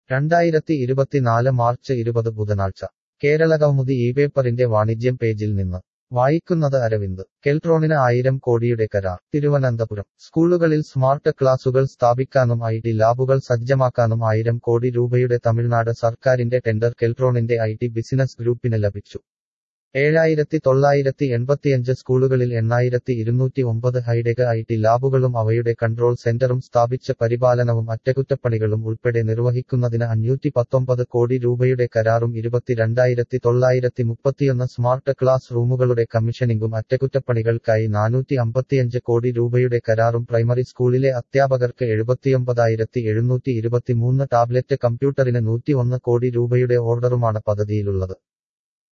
രണ്ടായിരത്തി ഇരുപത്തിനാല് മാർച്ച് ഇരുപത് ബുധനാഴ്ച കേരള കൗമുദി ഈ പേപ്പറിന്റെ വാണിജ്യം പേജിൽ നിന്ന് വായിക്കുന്നത് അരവിന്ദ് കെൽട്രോണിന് ആയിരം കോടിയുടെ കരാർ തിരുവനന്തപുരം സ്കൂളുകളിൽ സ്മാർട്ട് ക്ലാസുകൾ സ്ഥാപിക്കാനും ഐ ടി ലാബുകൾ സജ്ജമാക്കാനും ആയിരം കോടി രൂപയുടെ തമിഴ്നാട് സർക്കാരിന്റെ ടെൻഡർ കെൽട്രോണിന്റെ ഐ ടി ബിസിനസ് ഗ്രൂപ്പിന് ലഭിച്ചു ഏഴായിരത്തി തൊള്ളായിരത്തി എൺപത്തിയഞ്ച് സ്കൂളുകളിൽ എണ്ണായിരത്തി ഇരുന്നൂറ്റി ഒമ്പത് ഹൈടെക് ഐ ടി ലാബുകളും അവയുടെ കൺട്രോൾ സെന്ററും സ്ഥാപിച്ച് പരിപാലനവും അറ്റകുറ്റപ്പണികളും ഉൾപ്പെടെ നിർവഹിക്കുന്നതിന് അഞ്ഞൂറ്റി പത്തൊമ്പത് കോടി രൂപയുടെ കരാറും ഇരുപത്തിരണ്ടായിരത്തി തൊള്ളായിരത്തി മുപ്പത്തിയൊന്ന് സ്മാർട്ട് ക്ലാസ് റൂമുകളുടെ കമ്മീഷനിംഗും അറ്റകുറ്റപ്പണികൾക്കായി നാനൂറ്റി അമ്പത്തിയഞ്ച് കോടി രൂപയുടെ കരാറും പ്രൈമറി സ്കൂളിലെ അധ്യാപകർക്ക് എഴുപത്തിയൊമ്പതായിരത്തി എഴുന്നൂറ്റി ഇരുപത്തിമൂന്ന് ടാബ്ലറ്റ് കമ്പ്യൂട്ടറിന് നൂറ്റിയൊന്ന് കോടി രൂപയുടെ ഓർഡറുമാണ് പദ്ധതിയിലുള്ളത്